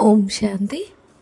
ఓం Shanti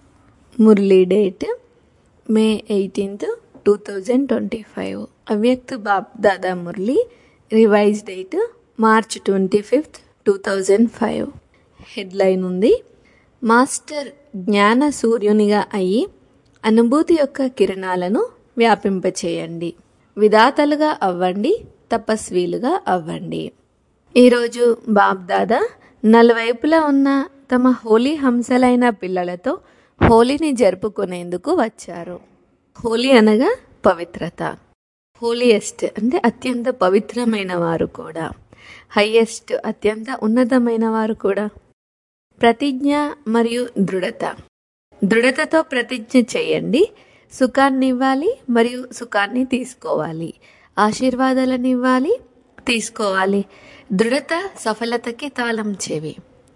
Murli date May eighteenth two thousand twenty five Avyakt Bap Dada Murli revise date March twenty fifth two thousand five headline ఉంది master జ్ఞాన సూర్యునిగా అయి అనుభూతి యొక్క కిరణాలను వ్యాపింపచేయండి విధాతలుగా అవ్వండి తపస్వీలుగా అవ్వండి ఈరోజు బాబ్దాదా నలువైపులా ఉన్న తమ హోలీ హంసలైన పిల్లలతో హోలీని జరుపుకునేందుకు వచ్చారు హోలీ అనగా పవిత్రత హోలియెస్ట్ అంటే అత్యంత పవిత్రమైన వారు కూడా హయ్యెస్ట్ అత్యంత ఉన్నతమైన వారు కూడా ప్రతిజ్ఞ మరియు దృఢత దృఢతతో ప్రతిజ్ఞ చేయండి సుఖాన్ని ఇవ్వాలి మరియు సుఖాన్ని తీసుకోవాలి ఆశీర్వాదాలను ఇవ్వాలి తీసుకోవాలి దృఢత సఫలతకి తాళం చెవి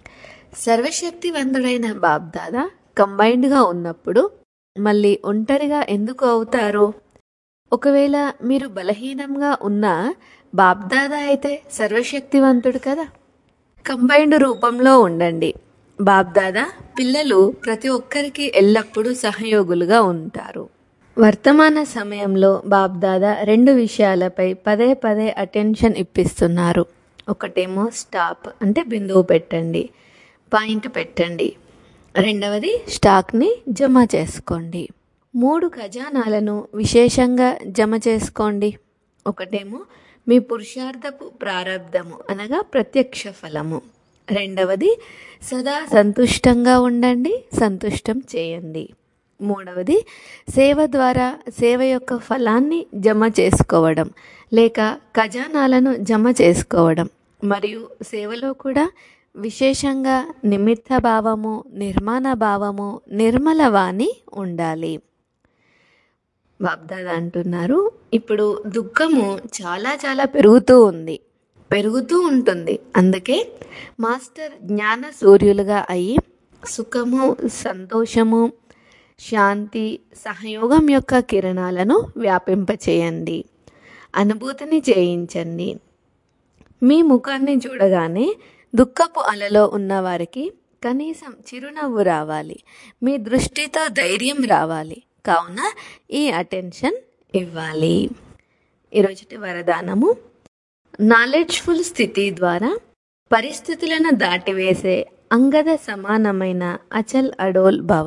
సర్వశక్తివంతుడైన బాబ్దాదా కంబైన్డ్గా ఉన్నప్పుడు మళ్ళీ ఒంటరిగా ఎందుకు అవుతారు ఒకవేళ మీరు బలహీనంగా ఉన్నా బాబ్దాదా అయితే సర్వశక్తివంతుడు కదా కంబైన్డ్ రూపంలో ఉండండి బాబ్దాదా పిల్లలు ప్రతి ఒక్కరికి ఎల్లప్పుడూ సహయోగులుగా ఉంటారు వర్తమాన సమయంలో బాబ్దాదా రెండు విషయాలపై పదే పదే అటెన్షన్ ఇప్పిస్తున్నారు ఒకటేమో స్టాప్ అంటే బిందువు పెట్టండి పాయింట్ పెట్టండి రెండవది స్టాక్ని జమ చేసుకోండి మూడు ఖజానాలను విశేషంగా జమ చేసుకోండి ఒకటేమో మీ పురుషార్థపు ప్రారంధము అనగా ప్రత్యక్ష ఫలము రెండవది సదా సంతుష్టంగా ఉండండి సంతుష్టం చేయండి మూడవది సేవ ద్వారా సేవ యొక్క ఫలాన్ని జమ చేసుకోవడం లేక ఖజానాలను జమ చేసుకోవడం మరియు సేవలో కూడా విశేషంగా నిమిత్త భావము నిర్మాణ భావము నిర్మల వాణి ఉండాలి బాబ్దాదా అంటున్నారు ఇప్పుడు దుఃఖము చాలా చాలా పెరుగుతూ ఉంది పెరుగుతూ ఉంటుంది అందుకే మాస్టర్ జ్ఞాన సూర్యులుగా అయి సుఖము సంతోషము శాంతి సహయోగం యొక్క కిరణాలను వ్యాపింపచేయండి అనుభూతిని చేయించండి మీ ముఖాన్ని చూడగానే దుఃఖపు అలలో ఉన్నవారికి కనీసం చిరునవ్వు రావాలి మీ దృష్టితో ధైర్యం రావాలి కావున ఈ అటెన్షన్ ఇవ్వాలి ఈరోజుటి వరదానము నాలెడ్జ్ఫుల్ స్థితి ద్వారా పరిస్థితులను దాటివేసే అంగద సమానమైన అచల్ అడోల్ భవ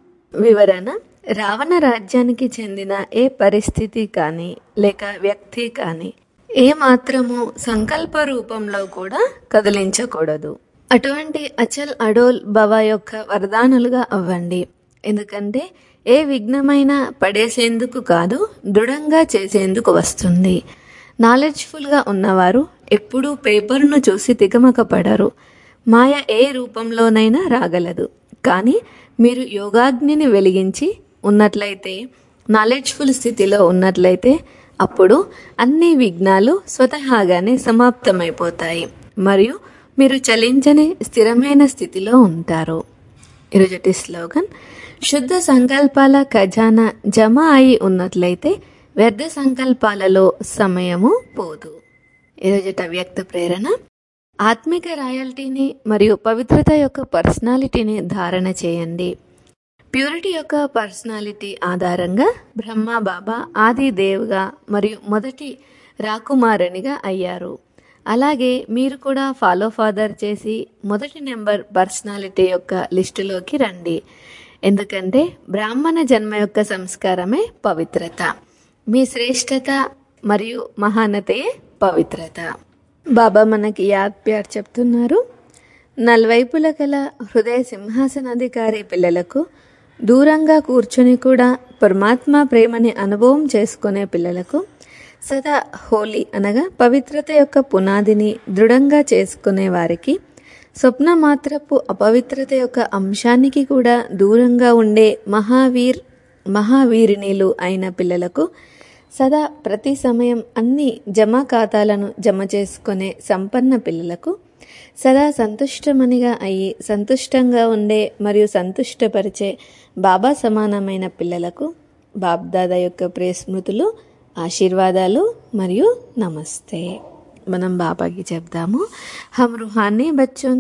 వివరణ రావణ రాజ్యానికి చెందిన ఏ పరిస్థితి కానీ లేక వ్యక్తి కానీ ఏ మాత్రము సంకల్ప రూపంలో కూడా కదిలించకూడదు అటువంటి అచల్ అడోల్ భవ యొక్క వరదానులుగా అవ్వండి ఎందుకంటే ఏ విఘ్నమైనా పడేసేందుకు కాదు దృఢంగా చేసేందుకు వస్తుంది నాలెడ్జ్ఫుల్గా ఉన్నవారు ఎప్పుడూ పేపర్ను చూసి తికమక పడరు మాయ ఏ రూపంలోనైనా రాగలదు కానీ మీరు యోగాగ్నిని వెలిగించి ఉన్నట్లయితే నాలెడ్జ్ఫుల్ స్థితిలో ఉన్నట్లయితే అప్పుడు అన్ని విఘ్నాలు స్వతహాగానే సమాప్తమైపోతాయి మరియు మీరు చలించని స్థిరమైన స్థితిలో ఉంటారు ఈరోజటి స్లోగన్ శుద్ధ సంకల్పాల ఖజానా జమ అయి ఉన్నట్లయితే వ్యర్థ సంకల్పాలలో సమయము పోదు ఈరోజుట వ్యక్త ప్రేరణ ఆత్మిక రాయల్టీని మరియు పవిత్రత యొక్క పర్సనాలిటీని ధారణ చేయండి ప్యూరిటీ యొక్క పర్సనాలిటీ ఆధారంగా బ్రహ్మ బాబా ఆది దేవుగా మరియు మొదటి రాకుమారునిగా అయ్యారు అలాగే మీరు కూడా ఫాలో ఫాదర్ చేసి మొదటి నెంబర్ పర్సనాలిటీ యొక్క లిస్టులోకి రండి ఎందుకంటే బ్రాహ్మణ జన్మ యొక్క సంస్కారమే పవిత్రత మీ శ్రేష్టత మరియు మహానతయే పవిత్రత బాబా మనకి యాద్ ప్యార్ చెప్తున్నారు నలువైపుల గల హృదయ సింహాసనాధికారి పిల్లలకు దూరంగా కూర్చొని కూడా పరమాత్మ ప్రేమని అనుభవం చేసుకునే పిల్లలకు సదా హోలీ అనగా పవిత్రత యొక్క పునాదిని దృఢంగా చేసుకునే వారికి స్వప్న మాత్రపు అపవిత్రత యొక్క అంశానికి కూడా దూరంగా ఉండే మహావీర్ మహావీరిణిలు అయిన పిల్లలకు సదా ప్రతి సమయం అన్ని జమా ఖాతాలను జమ చేసుకునే సంపన్న పిల్లలకు సదా సంతుష్టమనిగా అయి సంతుష్టంగా ఉండే మరియు సంతుష్టపరిచే బాబా సమానమైన పిల్లలకు బాబ్దాదా యొక్క ప్రేస్మృతులు ఆశీర్వాదాలు మరియు నమస్తే మనం బాబాకి చెప్దాము हम रूहानी बच्चों की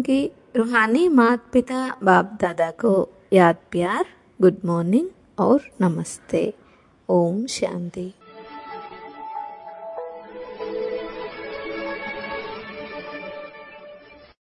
रूहानी माता पिता बाप दादा को याद प्यार गुड मॉर्निंग और नमस्ते ओम शांति